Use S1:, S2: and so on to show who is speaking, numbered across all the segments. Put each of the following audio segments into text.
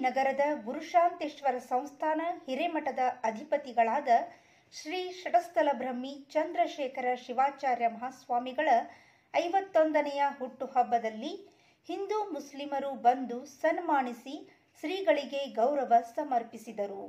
S1: ನಗರದ ಗುರುಶಾಂತೇಶ್ವರ ಸಂಸ್ಥಾನ ಹಿರೇಮಠದ ಅಧಿಪತಿಗಳಾದ ಶ್ರೀ ಷಟಸ್ಥಲ ಬ್ರಹ್ಮಿ ಚಂದ್ರಶೇಖರ ಶಿವಾಚಾರ್ಯ ಮಹಾಸ್ವಾಮಿಗಳ ಐವತ್ತೊಂದನೆಯ ಹುಟ್ಟುಹಬ್ಬದಲ್ಲಿ ಹಿಂದೂ ಮುಸ್ಲಿಮರು ಬಂದು ಸನ್ಮಾನಿಸಿ ಶ್ರೀಗಳಿಗೆ ಗೌರವ ಸಮರ್ಪಿಸಿದರು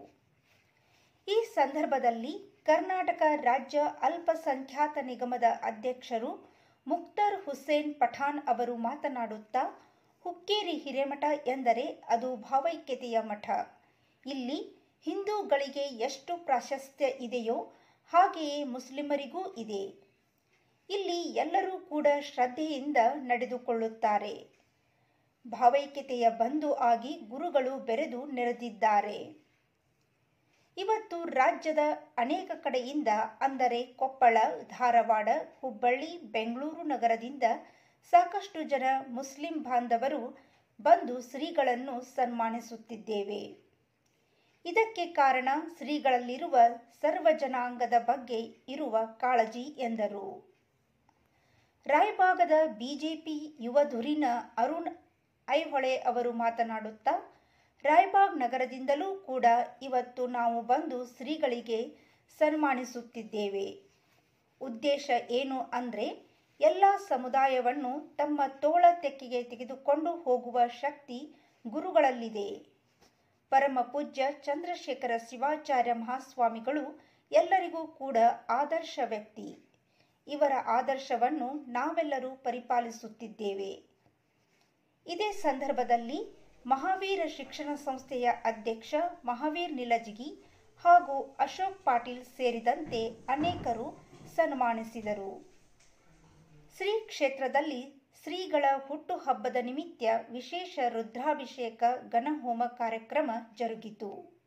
S1: ಈ ಸಂದರ್ಭದಲ್ಲಿ ಕರ್ನಾಟಕ ರಾಜ್ಯ ಅಲ್ಪಸಂಖ್ಯಾತ ನಿಗಮದ ಅಧ್ಯಕ್ಷರು ಮುಕ್ತರ್ ಹುಸೇನ್ ಪಠಾಣ್ ಅವರು ಮಾತನಾಡುತ್ತಾ ಹುಕ್ಕೇರಿ ಹಿರೇಮಠ ಎಂದರೆ ಅದು ಭಾವೈಕ್ಯತೆಯ ಮಠ ಇಲ್ಲಿ ಹಿಂದೂಗಳಿಗೆ ಎಷ್ಟು ಪ್ರಾಶಸ್ತ್ಯ ಇದೆಯೋ ಹಾಗೆಯೇ ಮುಸ್ಲಿಮರಿಗೂ ಇದೆ ಇಲ್ಲಿ ಎಲ್ಲರೂ ಕೂಡ ಶ್ರದ್ಧೆಯಿಂದ ನಡೆದುಕೊಳ್ಳುತ್ತಾರೆ ಭಾವೈಕ್ಯತೆಯ ಬಂಧು ಆಗಿ ಗುರುಗಳು ಬೆರೆದು ನೆರೆದಿದ್ದಾರೆ ಇವತ್ತು ರಾಜ್ಯದ ಅನೇಕ ಕಡೆಯಿಂದ ಅಂದರೆ ಕೊಪ್ಪಳ ಧಾರವಾಡ ಹುಬ್ಬಳ್ಳಿ ಬೆಂಗಳೂರು ನಗರದಿಂದ ಸಾಕಷ್ಟು ಜನ ಮುಸ್ಲಿಂ ಬಾಂಧವರು ಬಂದು ಶ್ರೀಗಳನ್ನು ಸನ್ಮಾನಿಸುತ್ತಿದ್ದೇವೆ ಇದಕ್ಕೆ ಕಾರಣ ಶ್ರೀಗಳಲ್ಲಿರುವ ಸರ್ವ ಜನಾಂಗದ ಬಗ್ಗೆ ಇರುವ ಕಾಳಜಿ ಎಂದರು ರಾಯಬಾಗದ ಬಿಜೆಪಿ ಯುವ ಧುರೀಣ ಅರುಣ್ ಐಹೊಳೆ ಅವರು ಮಾತನಾಡುತ್ತಾ ರಾಯಬಾಗ್ ನಗರದಿಂದಲೂ ಕೂಡ ಇವತ್ತು ನಾವು ಬಂದು ಶ್ರೀಗಳಿಗೆ ಸನ್ಮಾನಿಸುತ್ತಿದ್ದೇವೆ ಉದ್ದೇಶ ಏನು ಅಂದರೆ ಎಲ್ಲ ಸಮುದಾಯವನ್ನು ತಮ್ಮ ತೋಳ ತೆಕ್ಕೆಗೆ ತೆಗೆದುಕೊಂಡು ಹೋಗುವ ಶಕ್ತಿ ಗುರುಗಳಲ್ಲಿದೆ ಪರಮ ಪೂಜ್ಯ ಚಂದ್ರಶೇಖರ ಶಿವಾಚಾರ್ಯ ಮಹಾಸ್ವಾಮಿಗಳು ಎಲ್ಲರಿಗೂ ಕೂಡ ಆದರ್ಶ ವ್ಯಕ್ತಿ ಇವರ ಆದರ್ಶವನ್ನು ನಾವೆಲ್ಲರೂ ಪರಿಪಾಲಿಸುತ್ತಿದ್ದೇವೆ ಇದೇ ಸಂದರ್ಭದಲ್ಲಿ ಮಹಾವೀರ ಶಿಕ್ಷಣ ಸಂಸ್ಥೆಯ ಅಧ್ಯಕ್ಷ ಮಹಾವೀರ್ ನಿಲಜಿಗಿ ಹಾಗೂ ಅಶೋಕ್ ಪಾಟೀಲ್ ಸೇರಿದಂತೆ ಅನೇಕರು ಸನ್ಮಾನಿಸಿದರು ಶ್ರೀ ಕ್ಷೇತ್ರದಲ್ಲಿ ಶ್ರೀಗಳ ಹುಟ್ಟುಹಬ್ಬದ ನಿಮಿತ್ತ ವಿಶೇಷ ರುದ್ರಾಭಿಷೇಕ ಗಣಹೋಮ ಕಾರ್ಯಕ್ರಮ ಜರುಗಿತು